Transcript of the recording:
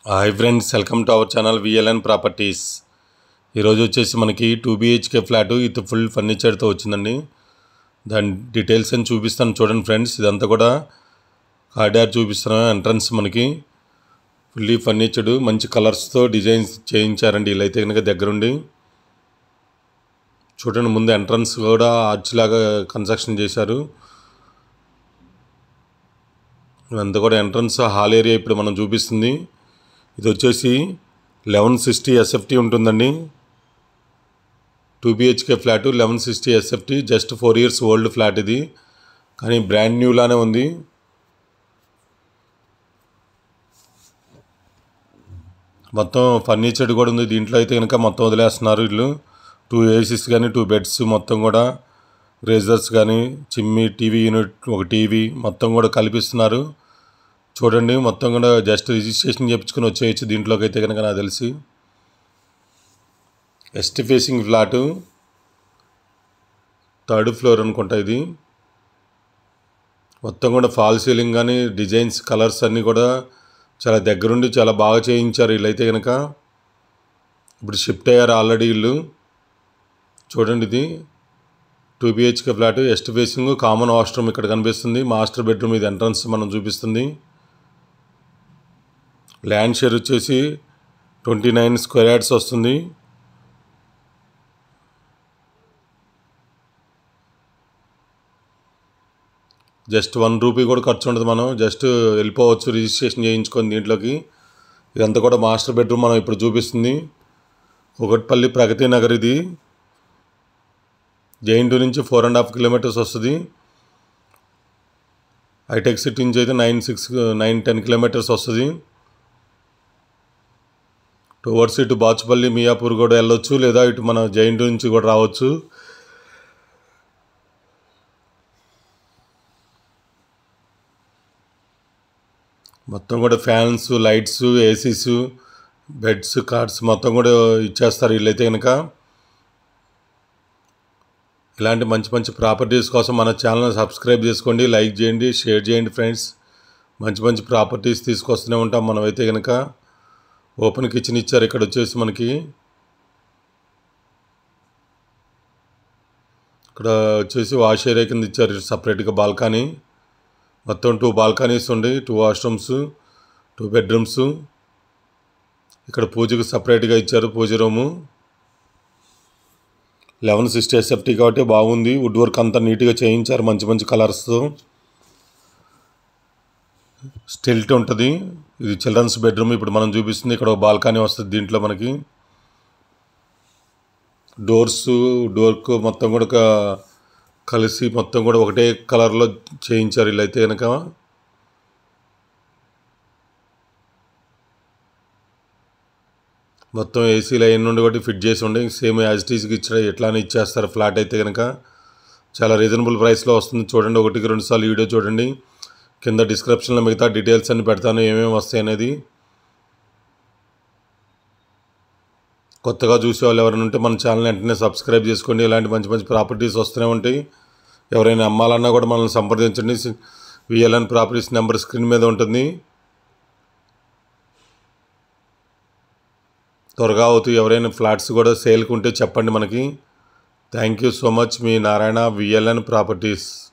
hi friends welcome to our channel VLN properties ఈరోజు వచ్చేసి మనకి two BHK flat with full ఫర్నిచర్తో వచ్చిందండి దాని డీటెయిల్స్ అని చూపిస్తాను చూడండి ఫ్రెండ్స్ ఇదంతా కూడా కార్డార్ చూపిస్తున్నాను ఎంట్రన్స్ మనకి ఫుల్లీ ఫర్నిచర్డ్ మంచి కలర్స్తో డిజైన్స్ చేయించారండి వీళ్ళైతే కనుక దగ్గరుండి చూడండి ముందు ఎంట్రన్స్ కూడా ఆర్చ్ లాగా కన్స్ట్రక్షన్ చేశారు ఇదంతా కూడా ఎంట్రన్స్ హాల్ ఏరియా ఇప్పుడు మనం చూపిస్తుంది ఇది వచ్చేసి లెవెన్ సిక్స్టీ ఎస్ఎఫ్టీ ఉంటుందండి two BHK flat eleven sixty SFT just four years old flat ఇది కానీ బ్రాండ్ న్యూ లానే ఉంది మొత్తం ఫర్నిచర్డ్ కూడా ఉంది దీంట్లో అయితే కనుక మొత్తం వదిలేస్తున్నారు వీళ్ళు టూ ఏసీస్ కానీ టూ బెడ్స్ మొత్తం కూడా రేజర్స్ కానీ చిమ్మి టీవీ యూనిట్ ఒక టీవీ మొత్తం కూడా కల్పిస్తున్నారు చూడండి మొత్తం కూడా జస్ట్ రిజిస్ట్రేషన్ చేయించుకుని వచ్చేయచ్చు దీంట్లోకి అయితే కనుక నాకు తెలిసి east facing flat third floor అనుకుంటా ఇది మొత్తం కూడా ఫాల్ సీలింగ్ కానీ డిజైన్స్ కలర్స్ అన్నీ కూడా చాలా దగ్గరుండి చాలా బాగా చేయించారు వీళ్ళైతే కనుక ఇప్పుడు షిఫ్ట్ అయ్యారు ఆల్రెడీ వీళ్ళు చూడండి ఇది two BHK flat east facing common washroom ఇక్కడ కనిపిస్తుంది మాస్టర్ బెడ్రూమ్ ఇది ఎంట్రన్స్ మనం చూపిస్తుంది ల్యాండ్ షేర్ వచ్చేసి ట్వంటీ నైన్ స్క్వేర్ యార్డ్స్ వస్తుంది జస్ట్ వన్ రూపీ కూడా ఖర్చు ఉండదు మనం జస్ట్ వెళ్ళిపోవచ్చు రిజిస్ట్రేషన్ చేయించుకొని దీంట్లోకి ఇదంతా కూడా మాస్టర్ బెడ్రూమ్ మనం ఇప్పుడు చూపిస్తుంది ఒకటిపల్లి ప్రగతి నగర్ ఇది జైంటు నుంచి ఫోర్ అండ్ హాఫ్ కిలోమీటర్స్ వస్తుంది హైటెక్ సిటీ నుంచి అయితే nine six nine ten kilometres వస్తుంది టువర్డ్స్ ఇటు బాచుపల్లి మియాపూర్ కూడా వెళ్ళొచ్చు లేదా ఇటు మన జైంట్ నుంచి కూడా రావచ్చు మొత్తం కూడా ఫ్యాన్స్ లైట్స్ ఏసీస్ బెడ్స్ కార్డ్స్ మొత్తం కూడా ఇచ్చేస్తారు వీళ్ళైతే కనుక ఇలాంటి మంచి మంచి ప్రాపర్టీస్ కోసం మన ఛానల్ సబ్స్క్రైబ్ చేసుకోండి లైక్ చేయండి షేర్ చేయండి ఫ్రెండ్స్ మంచి మంచి ప్రాపర్టీస్ తీసుకొస్తూనే ఉంటాం మనమైతే కనుక ఓపెన్ కిచెన్ ఇచ్చారు ఇక్కడ వచ్చేసి మనకి ఇక్కడ వచ్చేసి వాష్ ఏరియా కింద ఇచ్చారు సపరేట్గా బాల్కనీ మొత్తం టూ బాల్కనీస్ ఉండి టూ వాష్రూమ్స్ టూ బెడ్రూమ్స్ ఇక్కడ పూజకు సపరేట్గా ఇచ్చారు puja room eleven sixty SFT కాబట్టి బాగుంది వుడ్ వర్క్ అంతా నీట్గా చేయించారు మంచి మంచి కలర్స్తో స్టిల్ట్ ఉంటుంది ఇది చిల్డ్రన్స్ బెడ్రూమ్ ఇప్పుడు మనం చూపిస్తుంది ఇక్కడ ఒక బాల్కనీ వస్తుంది దీంట్లో మనకి డోర్స్ డోర్కు మొత్తం కూడా ఒక- కలిసి మొత్తం కూడా ఒకటే కలర్లో చేయించారు వీళ్ళైతే కనుక మొత్తం ఏసీ లైన్ నుండి ఒకటి ఫిట్ చేసి ఉండే సేమ్ యాజ్ టీస్కి ఇచ్చిన ఎట్లానే ఇచ్చేస్తారు ఫ్లాట్ అయితే కనుక చాలా రీజనబుల్ ప్రైస్లో వస్తుంది చూడండి ఒకటికి రెండు సార్లు వీడియో చూడండి కింద డిస్క్రిప్షన్లో మిగతా డీటెయిల్స్ అన్ని పెడతాను ఏమేమి వస్తాయి అనేది కొత్తగా చూసే వాళ్ళు ఎవరైనా ఉంటే మన ఛానల్ వెంటనే సబ్స్క్రైబ్ చేసుకోండి ఇలాంటి మంచి మంచి ప్రాపర్టీస్ వస్తూనే ఉంటాయి ఎవరైనా అమ్మాలన్నా కూడా మనల్ని సంప్రదించండి విఎల్ఎన్ ప్రాపర్టీస్ నెంబర్ స్క్రీన్ మీద ఉంటుంది త్వరగా అవుతాయి ఎవరైనా ఫ్లాట్స్ కూడా సేల్కి ఉంటే చెప్పండి మనకి థ్యాంక్ యూ సో మచ్ మీ నారాయణ విఎల్ఎన్ ప్రాపర్టీస్